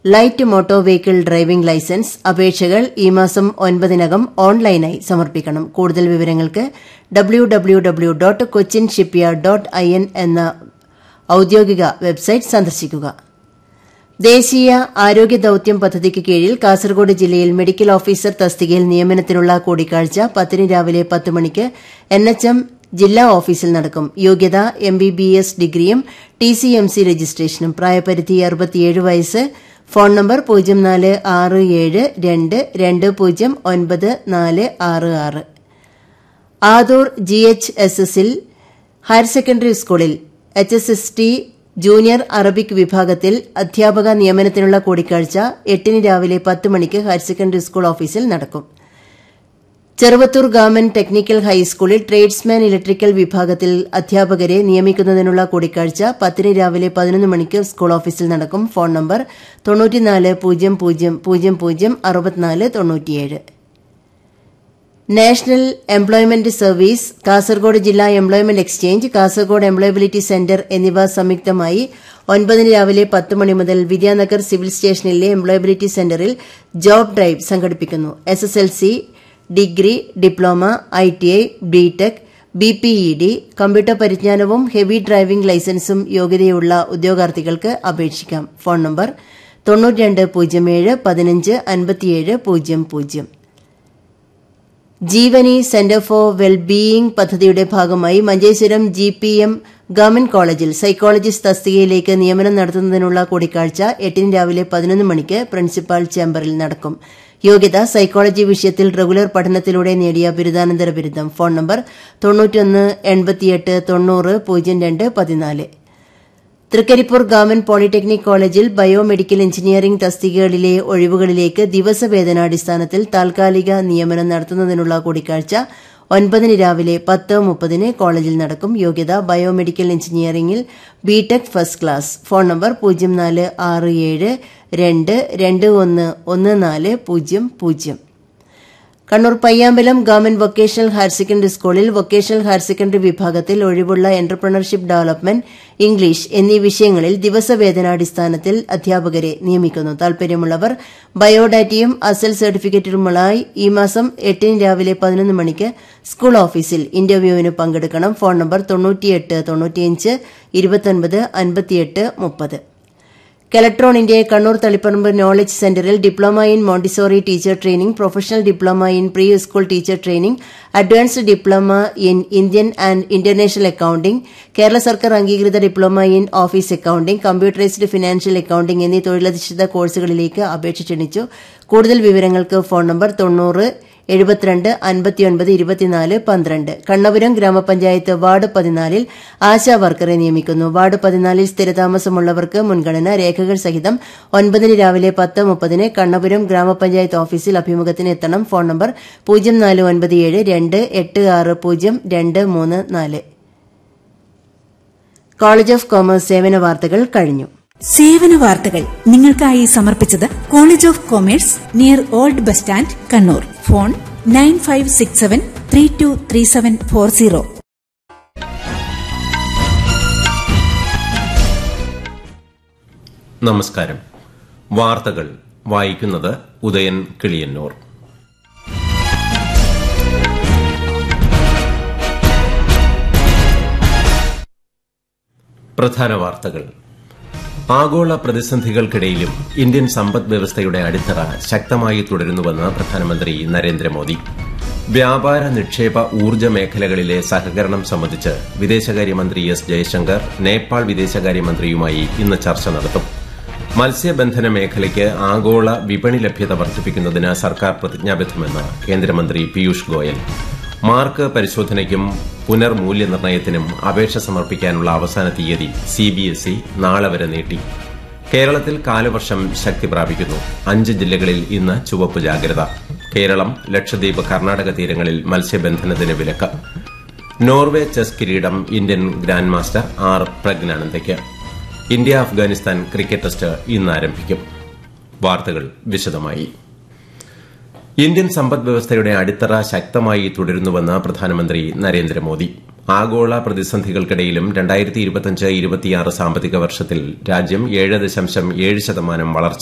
light motor vehicle driving licence അപേക്ഷകൾ ഈ മാസം ഒൻപതിനകം ഓൺലൈനായി സമർപ്പിക്കണം കൂടുതൽ വിവരങ്ങൾക്ക് W W W dot Cochin shipyard dot I N എന്ന ഔദ്യോഗിക വെബ്സൈറ്റ് സന്ദർശിക്കുക ദേശീയ ആരോഗ്യ ദൌത്യം പദ്ധതിക്ക് കീഴിൽ കാസർഗോഡ് ജില്ലയിൽ മെഡിക്കൽ ഓഫീസർ തസ്തികയിൽ നിയമനത്തിനുള്ള കൂടിക്കാഴ്ച പത്തിന് രാവിലെ പത്ത് മണിക്ക് എൻ എച്ച് എം ജില്ലാ ഓഫീസിൽ നടക്കും യോഗ്യത എം ബി ബി എസ് ഡിഗ്രിയും ടി സി എം സി രജിസ്ട്രേഷനും പ്രായപരിധി അറുപത്തിയേഴ് വയസ്സ് ഫോൺ നമ്പർ പൂജ്യം നാല് ആറ് ഏഴ് രണ്ട് രണ്ട് പൂജ്യം ഒൻപത് നാല് ആറ് ആറ് ആദൂർ ജി എച്ച് എസ് എസിൽ ഹയർ സെക്കൻഡറി സ്കൂളിൽ H S S T junior Arabic വിഭാഗത്തിൽ അധ്യാപക നിയമനത്തിനുള്ള കൂടിക്കാഴ്ച എട്ടിന് രാവിലെ പത്ത് മണിക്ക് ഹയർ സെക്കൻഡറി സ്കൂൾ ഓഫീസിൽ നടക്കും ചെറുവത്തൂർ ഗവൺമെന്റ് ടെക്നിക്കൽ ഹൈസ്കൂളിൽ ട്രേഡ്സ്മാൻ ഇലക്ട്രിക്കൽ വിഭാഗത്തിൽ അധ്യാപകരെ നിയമിക്കുന്നതിനുള്ള കൂടിക്കാഴ്ച പത്തിന് രാവിലെ പതിനൊന്ന് മണിക്ക് സ്കൂൾ ഓഫീസിൽ നടക്കും ഫോൺ നമ്പർ തൊണ്ണൂറ്റിനാല് പൂജ്യം പൂജ്യം പൂജ്യം പൂജ്യം അറുപത്തിനാല് തൊണ്ണൂറ്റിയേഴ് നാഷണൽ എംപ്ലോയ്മെന്റ് സർവീസ് കാസർഗോഡ് ജില്ലാ employment exchange Kasaragod employability centre എന്നിവ സംയുക്തമായി ഒൻപതിന് രാവിലെ പത്ത് മണി മുതൽ വിദ്യാനഗർ സിവിൽ സ്റ്റേഷനിലെ എംപ്ലോയബിലിറ്റി സെന്ററിൽ ജോബ് ഡ്രൈവ് സംഘടിപ്പിക്കുന്നു S S L C degree diploma I T I B Tech B P Ed computer പരിജ്ഞാനവും ഹെവി ഡ്രൈവിംഗ് ലൈസൻസും യോഗ്യതയുള്ള ഉദ്യോഗാർത്ഥികൾക്ക് അപേക്ഷിക്കാം ഫോൺ നമ്പർ തൊണ്ണൂറ്റി പൂജ്യം ഏഴ് പതിനഞ്ച് അൻപത്തിയേഴ് പൂജ്യം പൂജ്യം ജീവനി സെന്റർ ഫോർ വെൽബീയിംഗ് പദ്ധതിയുടെ ഭാഗമായി Manjeshwaram G P M government college psychologist തസ്തികയിലേക്ക് നിയമനം നടത്തുന്നതിനുള്ള കൂടിക്കാഴ്ച എട്ടിന് രാവിലെ പതിനൊന്ന് മണിക്ക് പ്രിൻസിപ്പാൾ ചേംബറിൽ നടക്കും യോഗ്യത സൈക്കോളജി വിഷയത്തിൽ റെഗുലർ പഠനത്തിലൂടെ നേടിയ ബിരുദാനന്തര ബിരുദം ഫോൺ നമ്പർ തൊണ്ണൂറ്റൊന്ന് എൺപത്തിയെട്ട് തൊണ്ണൂറ് പൂജ്യം രണ്ട് പതിനാല് Trikaripur government polytechnic college biomedical engineering തസ്തികകളിലെ ഒഴിവുകളിലേക്ക് ദിവസവേതനാടിസ്ഥാനത്തിൽ താൽക്കാലിക നിയമനം നടത്തുന്നതിനുള്ള കൂടിക്കാഴ്ച ഒൻപതിന് രാവിലെ പത്ത് മുപ്പതിന് കോളേജിൽ നടക്കും യോഗ്യത ബയോമെഡിക്കൽ എഞ്ചിനീയറിംഗിൽ B Tech first class phone number പൂജ്യം നാല് ആറ് ഏഴ് രണ്ട് രണ്ട് ഒന്ന് ഒന്ന് നാല് പൂജ്യം പൂജ്യം Kannur Payyambalam government vocational higher secondary സ്കൂളിൽ വൊക്കേഷണൽ ഹയർ സെക്കൻഡറി വിഭാഗത്തിൽ ഒഴിവുള്ള എന്റർപ്രണർഷിപ്പ് ഡെവലപ്മെന്റ് ഇംഗ്ലീഷ് എന്നീ വിഷയങ്ങളിൽ ദിവസവേതനാടിസ്ഥാനത്തിൽ അധ്യാപകരെ നിയമിക്കുന്നു താൽപര്യമുള്ളവർ ബയോഡാറ്റയും അസൽ സർട്ടിഫിക്കറ്റുകളുമായി ഈ മാസം എട്ടിന് രാവിലെ പതിനൊന്ന് മണിക്ക് സ്കൂൾ ഓഫീസിൽ ഇന്റർവ്യൂവിന് പങ്കെടുക്കണം ഫോൺ നമ്പർ തൊണ്ണൂറ്റിയെട്ട് തൊണ്ണൂറ്റിയഞ്ച് ഇരുപത്തൊൻപത് അൻപത്തിയെട്ട് മുപ്പത് കെലട്രോണിന്റെ Kannur Taliparamba knowledge centre diploma in Montessori teacher training professional diploma in pre school teacher training advanced diploma in Indian and international accounting Kerala സർക്കാർ അംഗീകൃത diploma in office accounting computerised financial accounting എന്നീ തൊഴിലധിഷ്ഠിത കോഴ്സുകളിലേക്ക് അപേക്ഷ ക്ഷണിച്ചു കൂടുതൽ വിവരങ്ങൾക്ക് ഫോൺ നമ്പർ തൊണ്ണൂറ് എഴുപത്തിരണ്ട് അൻപത്തിയൊൻപത് ഇരുപത്തിനാല് പന്ത്രണ്ട് കണ്ണപുരം ഗ്രാമപഞ്ചായത്ത് വാർഡ് പതിനാലിൽ ആശാ വർക്കറെ നിയമിക്കുന്നു വാർഡ് പതിനാലിൽ സ്ഥിരതാമസമുള്ളവർക്ക് മുൻഗണന രേഖകൾ സഹിതം ഒൻപതിന് രാവിലെ പത്ത് മുപ്പതിന് കണ്ണപുരം ഗ്രാമപഞ്ചായത്ത് ഓഫീസിൽ അഭിമുഖത്തിന് എത്തണം ഫോൺ നമ്പർ പൂജ്യം നാല് ഒൻപത് ഏഴ് രണ്ട് എട്ട് ആറ് പൂജ്യം രണ്ട് മൂന്ന് നാല് കോളേജ് ഓഫ് കോമേഴ്സ് സേവന വാർത്തകൾ കഴിഞ്ഞു സേവന വാർത്തകൾ നിങ്ങൾക്കായി സമർപ്പിച്ചത് college of commerce near old bus stand Kannur phone nine five six seven three two three seven four zero നമസ്കാരം വാർത്തകൾ വായിക്കുന്നത് ഉദയൻ കിളിയന്നൂർ പ്രധാന വാർത്തകൾ ആഗോള പ്രതിസന്ധികൾക്കിടയിലും ഇന്ത്യൻ സമ്പദ് വ്യവസ്ഥയുടെ അടിത്തറ ശക്തമായി തുടരുന്നുവെന്ന് പ്രധാനമന്ത്രി നരേന്ദ്രമോദി വ്യാപാര നിക്ഷേപ ഊർജ്ജ മേഖലകളിലെ സഹകരണം സംബന്ധിച്ച് വിദേശകാര്യമന്ത്രി എസ് ജയശങ്കർ നേപ്പാൾ വിദേശകാര്യമന്ത്രിയുമായി ഇന്ന് ചർച്ച നടത്തും മത്സ്യബന്ധന മേഖലയ്ക്ക് ആഗോള വിപണി ലഭ്യത വർദ്ധിപ്പിക്കുന്നതിന് സർക്കാർ പ്രതിജ്ഞാബദ്ധമെന്ന് കേന്ദ്രമന്ത്രി പീയൂഷ് ഗോയൽ മാർക്ക് പരിശോധനയ്ക്കും പുനർമൂല്യനിർണ്ണയത്തിനും അപേക്ഷ സമർപ്പിക്കാനുള്ള അവസാന തീയതി സിബിഎസ്ഇ നാളെ വരെ നീട്ടി കേരളത്തിൽ കാലവർഷം ശക്തി പ്രാപിക്കുന്നു അഞ്ച് ജില്ലകളിൽ ഇന്ന് ചുവപ്പ് ജാഗ്രത കേരളം ലക്ഷദ്വീപ് കർണാടക തീരങ്ങളിൽ മത്സ്യബന്ധനത്തിന് വിലക്ക് നോർവേ ചെസ് കിരീടം ഇന്ത്യൻ ഗ്രാൻഡ് മാസ്റ്റർ ആർ പ്രജ്ഞാനന്ദയ്ക്ക് ഇന്ത്യ അഫ്ഗാനിസ്ഥാൻ ക്രിക്കറ്റ് ടെസ്റ്റ് ഇന്ന് ആരംഭിക്കും വാർത്തകൾ വിശദമായി ഇന്ത്യൻ സമ്പദ് വ്യവസ്ഥയുടെ അടിത്തറ ശക്തമായി തുടരുന്നുവെന്ന് പ്രധാനമന്ത്രി നരേന്ദ്രമോദി ആഗോള പ്രതിസന്ധികൾക്കിടയിലും രണ്ടായിരത്തി ഇരുപത്തിയഞ്ച് ഇരുപത്തിയാറ് സാമ്പത്തിക വർഷത്തിൽ രാജ്യം ഏഴ് ദശാംശം ഏഴ് ശതമാനം വളർച്ച